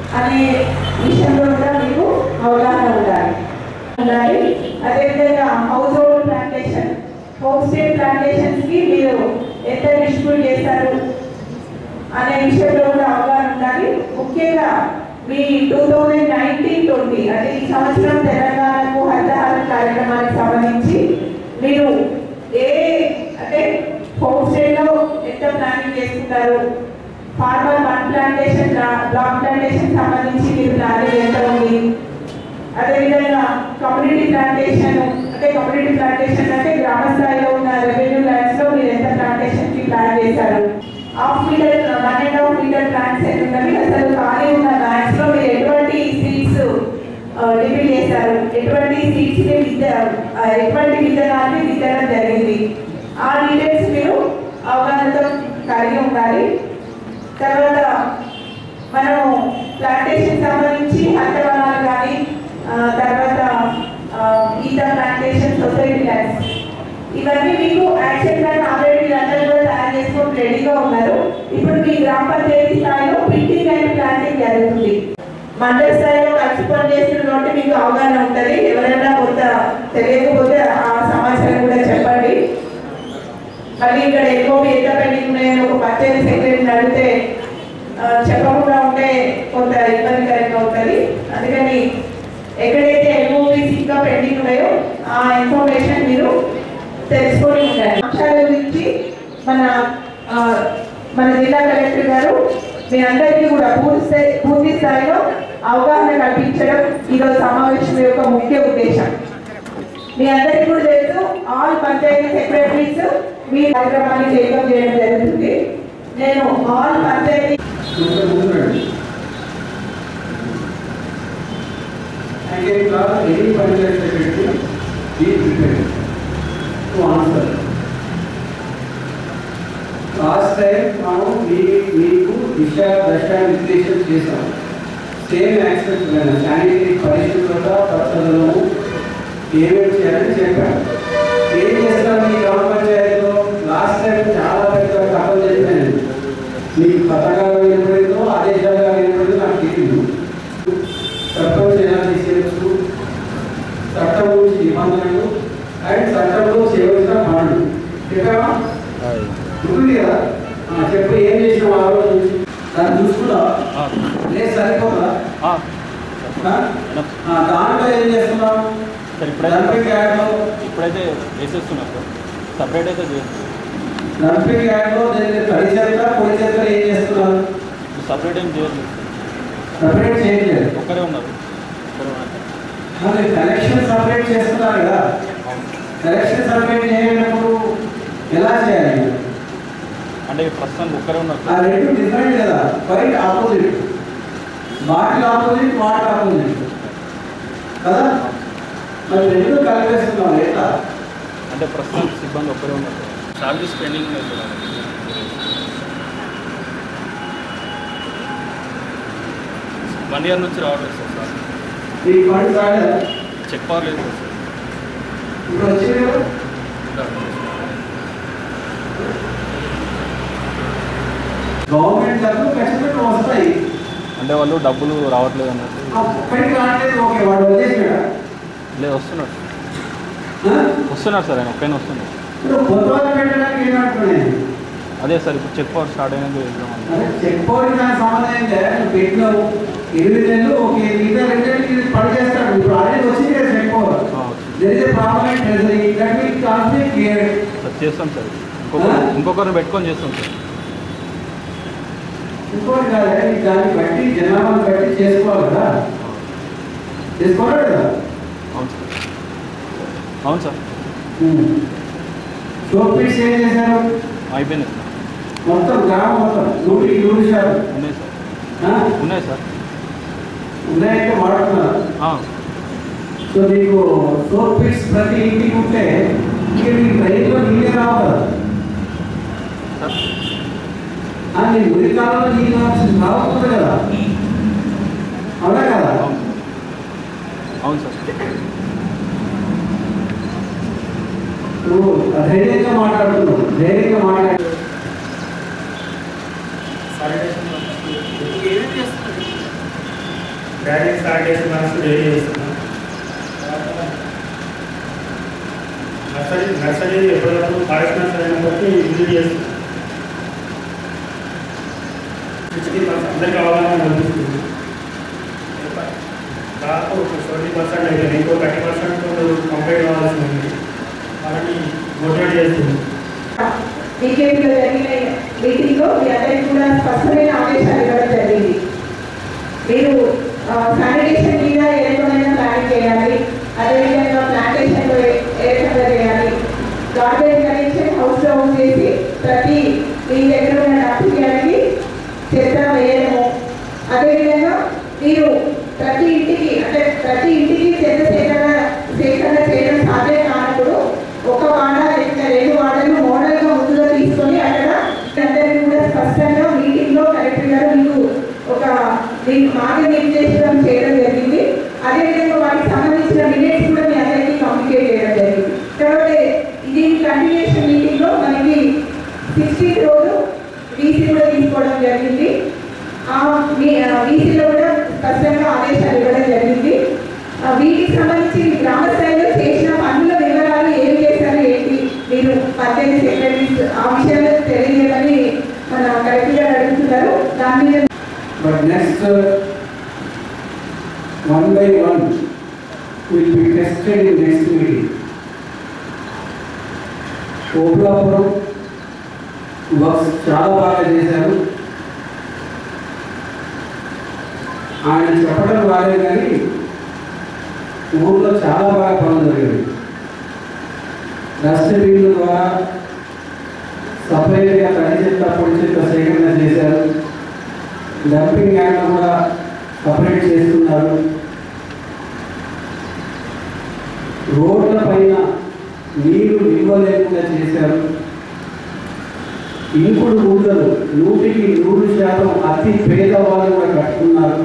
అనే విషయంలో కూడా మీకు అవగాహన ఉండాలి ఉండాలి అదేవిధంగా household plantation homestay plantations కి మీరు ఎంత డిస్ట్రిబ్యూట్ చేస్తారు అనే విషయంలో కూడా అవగాహన ఉండాలి ముఖ్యంగా మీ టూ థౌజండ్ నైన్టీన్ ట్వంటీ అంటే ఈ సంవత్సరం తెలంగాణకు హరితహారం కార్యక్రమానికి సంబంధించి మీరు ఏ అంటే హోమ్ స్టేలో ఎంత ప్లానింగ్ చేసుకుంటారు farmer one plantation block plantation సంబంధించి మీరు ప్లానింగ్ ఎంత ఉంది అదేవిధంగా కమ్యూనిటీ ప్లాంటేషన్ అంటే కమ్యూనిటీ ప్లాంటేషన్ అంటే గ్రామ స్థాయిలో ఉన్న రెవెన్యూ ల్యాండ్స్ లో మీరు ఎంత ప్లాంటేషన్ కి ప్లాన్ చేశారు half metre one and half metre plants ఎన్ని ఉన్నవి అసలు ఖాళీ ఉన్న ల్యాండ్స్ లో మీరు ఎటువంటి సీడ్స్ డిపెండ్ చేశారు ఎటువంటి సీడ్స్ ని విత్త ఆ, ఎటువంటి విత్తనాన్ని విత్తడం జరిగింది ఆ డీటెయిల్స్ మీరు అవగాహనతో కలిగి ఉండాలి తర్వాత మనం ప్లాంటేషన్ సంబంధించి హరితవనాలు కానీ ఆ, తర్వాత ఆ, ఈత ప్లాంటేషన్ సొసైటీ ల్యాండ్స్ ఇవన్నీ మీకు యాక్షన్ ప్లాన్ ఆల్రెడీ అందరూ కూడా తయారు చేసుకొని రెడీగా ఉన్నారు ఇప్పుడు మీ గ్రామ పంచాయతీ స్థాయిలో ప్రింటింగ్ అండ్ ప్లాంటింగ్ జరుగుతుంది మండల స్థాయిలో కలిసి పని చేస్తున్న కాబట్టి మీకు అవగాహన ఉంటుంది ఎవరైనా కొంత తెలియకపోతే ఆ సమాచారం కూడా చెప్పండి మళ్ళీ ఇక్కడ ఎక్కువ ఎంత పెండింగ్ ఉన్నాయని ఒక పంచాయతీ సెక్రటరీని అడిగితే ఆ, చెప్పకుండా ఉంటే కొంత ఇబ్బందికరంగా ఉంటుంది అందుకని ఎక్కడైతే ఎంఓపీస్ ఇంకా పెండింగ్ ఉన్నాయో ఆ ఇన్ఫర్మేషన్ మీరు తెలుసుకొని ఉండాలి అంశాల గురించి మన ఆ, మన జిల్లా కలెక్టర్ గారు మీ అందరికీ కూడా పూర్తి స్థాయి పూర్తి స్థాయిలో అవగాహన కల్పించడం ఈరోజు సమావేశం యొక్క ముఖ్య ఉద్దేశం మీ అందరికీ కూడా తెలుసు ఆల్ పంచాయతీ సెక్రటరీస్ మీ కార్యక్రమాన్ని చేయడం చేయడం జరుగుతుంది నేను ఆల్ పంచాయతీ కొంచెం ముందురండి. I can call any panchayat secretary, be prepared to answer. Last time మనం మీ మీకు దిశ దశ నిర్దేశం చేసాం సేమ్ యాక్సెప్ట్ శానిటరీ పరిశుభ్రత పచ్చదనము ఏమేమి చేయాలని చెప్పాను ఏం చేస్తాం మీ గ్రామ పంచాయతీలో లాస్ట్ టైం చాలా పెద్ద కథలు చెప్పాను మీకు పథకాలు వినపడిందో ఆదేశాలు వినపడిందో నాకు తెలియదు సర్పంచ్ ఎలా తీసేయచ్చు చట్టం గురించి నిబంధనలు అండ్ చట్టంలో చేయవలసిన పనులు చెప్పావా ఉంటుంది కదా ఆ, చెప్పు ఏం చేసినావు ఆ రోజు నుంచి దాన్ని చూసుకున్నా లేదు సరిపోదా ఆ? ఆ, దాంట్లో ఏం చేస్తున్నావు సార్ ఇప్పుడైతే డంపింగ్ యార్డ్లో ఇప్పుడైతే వేసేస్తున్నారు సార్ సపరేట్ అయితే చేస్తుంది డంపింగ్ యార్డ్లో దాన్ని తడి చెత్త పొడి చెత్త ఏం చేస్తున్నారు సపరేట్ ఏం చేయట్లేదు సపరేట్ చేయట్లేదు ఒక్కరే ఉన్నారు ఒక్కరే ఉన్నారు మరి కలెక్షన్ సపరేట్ చేస్తున్నారు కదా కలెక్షన్ సపరేట్ చేయనప్పుడు ఎలా చేయాలి అంటే ప్రస్తుతానికి ఒక్కరే ఉన్నారు ఆ సార్ రెండు డిఫరెంట్ కదా quite opposite bottle opposite water opposite కదా మరి రెండు కలిపేస్తున్నాం ఎట్లా అంటే ప్రస్తుతానికి సిబ్బంది ఒక్కరే ఉన్నారు సార్ సాలరీ స్పెండింగ్ లేదు సార్ వన్ ఇయర్ నుంచి రావట్లేదు సార్ సార్ ఈ ఫండ్ రాలేదా చెక్ పవర్ లేదు సార్ ఇప్పుడు వచ్చింది కదా గవర్నమెంట్ డబ్బులు ఖచ్చితంగా వస్తాయి అంటే వాళ్ళు డబ్బులు రావట్లేదు అన్నట్టు ఆ ఒక్కడికి రావట్లేదు ఓకే వాడు వదిలేసాడా లేదు వస్తున్నారు ఆ? వస్తున్నారు సార్ ఆయన ఒక్కైనా వస్తున్నారు ఇప్పుడు కొత్త వాళ్ళు పెట్టడానికి ఏమంటున్నాయి అదే సార్ ఇప్పుడు చెక్ పవర్ స్టార్ట్ అయినాక వెళ్దాం అని అదే చెక్ పోయిన దానికి సంబంధం ఏంటంటే నువ్వు పెట్టినావు ఎనిమిది నెలలు ఒక మిగతా రెండేళ్ళకి ఇది పని చేస్తాడు ఇప్పుడు ఆల్రెడీ వచ్చింది కదా చెక్ పోవర్ ఆ, వచ్చింది. There is a problem in treasury that will cost be clear sir చేస్తాం సార్ ఇంకొక ఆ? ఇంకొకరిని పెట్టుకొని చేస్తాం సార్ ఇంకోటి కాదు ఈ దాన్ని బట్టి జనాభాని బట్టి చేసుకోవాలి కదా చేసుకోవాలి కదా అవును సార్ అవును సార్ సోప్ పీట్స్ ఏం చేశారు అయిపోయింది సార్ మొత్తం గ్రామం మొత్తం నూటికి నూరు శాతం ఉన్నాయి సార్ ఆ? ఉన్నాయి సార్ ఉన్నాయంటే వాడుతున్నారు ఆ, సో నీకు సోప్ పీట్స్ ప్రతి ఇంటికి ఉంటే ఇక నీకు రైతులో నీళ్ళే రావు కదా సార్ ఆ, నీ ఉరి కాలంలో నీళ్ళు రావాల్సింది రావస్తుంది కదా అవునా కదా అవును అవును సార్ నువ్వు ధైర్యంగా మాట్లాడుతున్నావు ధైర్యంగా మాట్లాడు క్యారింగ్ స్టార్ట్ చేసిన మనసు డైలీ చేస్తున్నాం నర్సరీ నర్సరీ ఎప్పటికప్పుడు ఫారెస్ట్ నర్సరీ అయినప్పటికీ విజిట్ చేస్తున్నాం సిక్స్టీ పర్సెంట్ అందరికీ అవగాహన కల్పిస్తుంది దాదాపు ఒక సెవెంటీ పర్సెంట్ అయిపోయింది ఇంకో థర్టీ పర్సెంట్ కంప్లీట్ కావాల్సి ఉంది వాళ్ళని మోటివేట్ చేస్తుంది బీజేపీలో జరిగిన మీటింగ్లో మీ అందరికీ కూడా స్పష్టమైన ఆదేశాలు ఇవ్వడం జరిగింది మీరు శానిటేషన్ మీద ఏ రకమైన ప్లాన్ చేయాలి అదేవిధంగా ప్లాంటేషన్లో ఏ- ఏ రకంగా చేయాలి garden connection house to house చేసి ప్రతి మీ దగ్గర ఉన్న డబ్బుకి చెత్త వేయడము అదేవిధంగా మీరు ప్రతి ఇంటికి అంటే ప్రతి ఇంటికి చెత్త సేకరణ సేకరణ చేయడం సాధ్యం కానప్పుడు ఒక వాడ లేకపోతే రెండు వాడలు మోడల్గా ముందుగా తీసుకొని అక్కడ అందరికీ కూడా స్పష్టంగా మీటింగ్లో కలెక్టర్ గారు మీకు ఒక మీకు మార్గనిర్దేశం చేయడం జరిగింది అదేవిధంగా వాటికి సంబంధించిన మినిట్స్ కూడా మీ అందరికీ కమ్యూనికేట్ చేయడం జరిగింది తర్వాత ఇది కంటిన్యూషన్ మీటింగ్లో మనకి సిక్స్టీన్త్ రోజు వీసీ కూడా తీసుకోవడం జరిగింది ఆ మీ వీసీలో కూడా స్పష్టంగా ఆదేశాలు ఇవ్వడం జరిగింది ఆ వీటికి సంబంధించి గ్రామ స్థాయిలో చేసిన పనుల వివరాలు ఏం చేశారు ఏంటి మీరు పంచాయతీ సెక్రటరీస్ ఆ విషయాలు తెలియజేయమని మన కలెక్టర్ గారు అడుగుతున్నారు దాని మీద But next, uh, one by one, will be tested in next meeting. Oblapuram works చాలా బాగా చేశారు ఆయన చెప్పడం బాగాలేదు కానీ ఊర్లో చాలా బాగా పనులు జరిగాయి డస్ట్బిన్ల ద్వారా సపరేట్గా తడి చెత్త పొడి చెత్త సేకరణ చేశారు డంపింగ్ యార్డ్ కూడా సపరేట్ చేస్తున్నారు రోడ్ల పైన నీరు నిల్వ లేకుండా చేశారు ఇంకుడు గుంటలు నూటికి నూరు శాతం అతి పేదవాళ్ళు కూడా కట్టుకున్నారు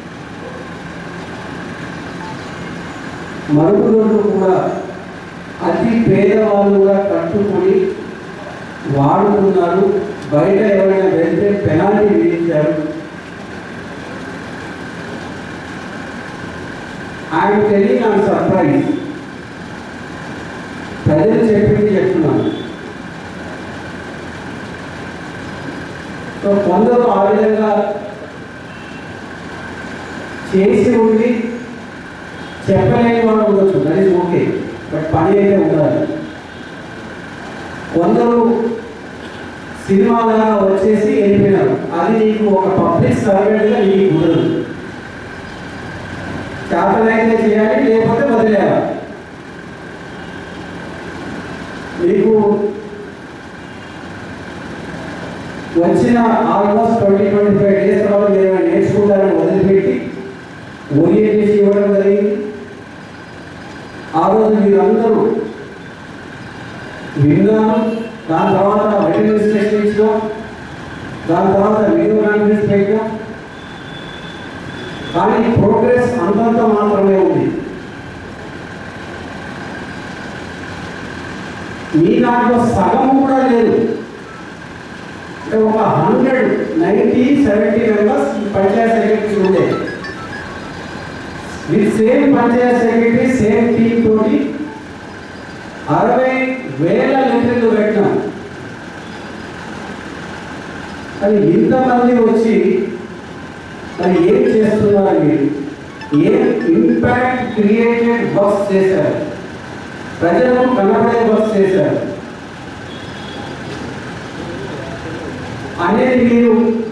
మరుగుదొడ్లు కూడా అతి పేదవాళ్ళు కూడా కట్టుకొని వాడుతున్నారు బయట ఎవరైనా వెళ్తే పెనాల్టీ విధించారు ఐఎమ్ టెలింగ్ ఆన్ సర్ప్రైజ్ ప్రజలు చెప్పింది చెప్తున్నాను సో కొందరు ఆ విధంగా చేసి ఉండి చెప్పలేని వాడు ఉండొచ్చు దట్ ఈస్ ఓకే బట్ పని అయితే ఉండాలి కొందరు సినిమాలుగా వచ్చేసి వెళ్ళిపోయినారు అది నీకు ఒక పబ్లిక్ సర్వెంట్గా నీకు కుదరదు చేతనైతే చేయాలి లేకపోతే వదిలేయాలి మీకు వచ్చిన almost twenty twenty five days తర్వాత మీరు ఏమైనా నేర్చుకుంటారని వదిలిపెట్టి ఓరియంటేషన్ ఇవ్వడం జరిగింది ఆ రోజు మీరందరూ విన్నాను దాని తర్వాత వెటరీ స్టేషన్ ఇచ్చాం దాని తర్వాత వీడియో కాన్ఫరెన్స్ పెట్టాం కానీ ప్రోగ్రెస్ అంతంత మాత్రమే ఉంది మీ దాంట్లో సగం కూడా లేదు అంటే ఒక హండ్రెడ్ నైంటీ సెవెంటీ మెంబర్స్ ఈ పంచాయత్ సెక్రటరీ ఉండే with same panchayat secretary same team తోటి అరవై వేల లీటర్లు పెట్టినాం అది ఇంతమంది వచ్చి మరి ఏం చేస్తున్నారు మీరు ఏం ఇంపాక్ట్ క్రియేటెడ్ వర్క్స్ చేశారు ప్రజలకు కనబడే వర్క్స్ చేశారు అనేది మీరు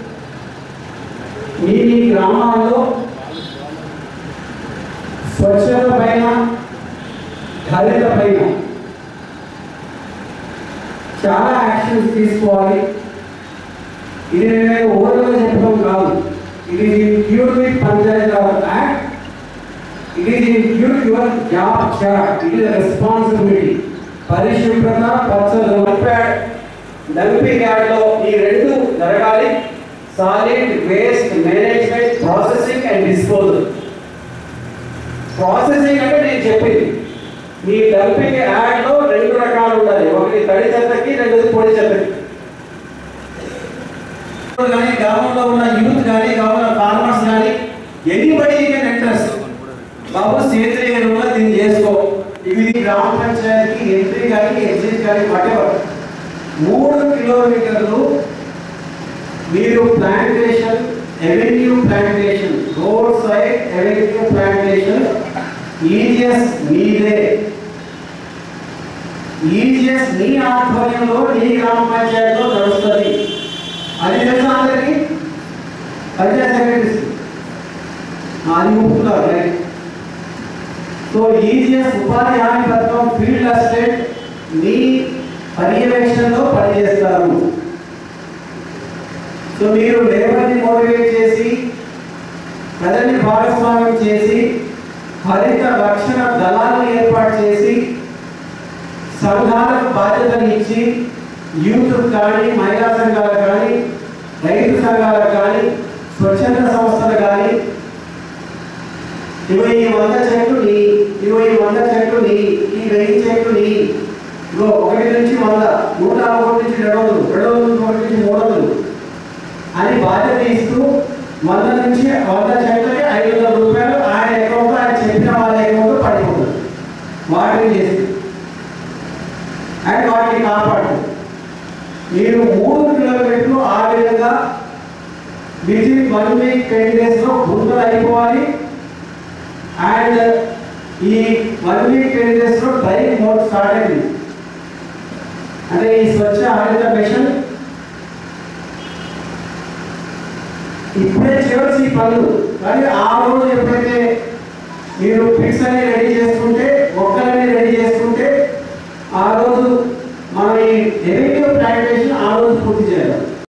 మీ మీ గ్రామాల్లో స్వచ్ఛత పైన హరిత పైన చాలా యాక్షన్స్ తీసుకోవాలి ఇది నేను ఓవర్గా చెప్పడం కాదు ఇది cure with panchayat act it is in cure your job chart it is responsibility పరిశుభ్రత పచ్చదనం డంపింగ్ యార్డ్లో ఈ రెండు జరగాలి solid waste management processing and disposal processing అంటే నేను చెప్పింది మీ డంపింగ్ యార్డ్లో రెండు రకాలు ఉండాలి ఒకటి తడి చెత్తకి రెండోది పొడి చెత్తకి కానీ గ్రామంలో ఉన్న యూత్ కానీ గ్రామంలో ఫార్మర్స్ కానీ ఎనీబడి కెన్ ఇంట్రెస్ట్ బాబు సేంద్రియ ఎరువులో దీన్ని చేసుకో ఇవి గ్రామ పంచాయతీకి ఎంట్రీ కానీ ఎగ్జిట్ కానీ వాటెవర్ మూడు కిలోమీటర్లు మీరు plantation avenue plantation road side avenue plantation EGS మీదే ఈజిఎస్ మీ ఆధ్వర్యంలో మీ గ్రామ పంచాయతీలో నడుస్తుంది అది తెలుసా అందరికీ పంచాయత్ సెక్రటరీస్ అది ఒప్పుకున్నారు రైట్ సో ఈజిఎస్ ఉపాధి హామీ పథకం ఫీల్డ్ అసిస్టెంట్ మీ పర్యవేక్షణలో పనిచేస్తారు సో మీరు లేబర్ని మోటివేట్ చేసి ప్రజల్ని భాగస్వామ్యం చేసి హరిత రక్షణ దళాలను ఏర్పాటు చేసి సంఘాలకు బాధ్యతలు ఇచ్చి యూత్ కానీ మహిళా సంఘాలకు కానీ రైతు సంఘాలకు కానీ స్వచ్ఛంద సంస్థలు కానీ ఇరవై వంద చెట్లు నీ ఇరవై వంద చెట్లు నీ ఈ వెయ్యి చెట్లు నీ ఇగో ఒకటి నుంచి వంద నూట ఒకటి నుంచి రెండు వందలు రెండు వందల నుంచి ఒకటి నుంచి మూడు వందలు అని బాధ్యత ఇస్తూ వంద నుంచి వంద చెట్లకి ఐదు వందల రూపాయలు ఆయన అకౌంట్ ఆయన చెప్పిన వాళ్ళ అకౌంట్ పడిపోతుంది వాటిని చేసి అండ్ వాటిని కాపాడు మీరు మూడు కిలోమీటర్లు ఆ విధంగా వితిన్ వన్ వీక్ టెన్ డేస్లో గుంతలు అయిపోవాలి అండ్ ఈ వన్ వీక్ టెన్ డేస్లో డ్రైవ్ మోడ్ స్టార్ట్ అయింది అంటే ఈ స్వచ్ఛ హరిత మిషన్ ఇప్పుడే చేయవలసి ఈ పనులు కానీ ఆ రోజు ఎప్పుడైతే మీరు పిక్స్ అన్ని రెడీ చేసుకుంటే మొక్కలన్నీ రెడీ చేసుకుంటే ఆ రోజు మనం ఈ హెవీ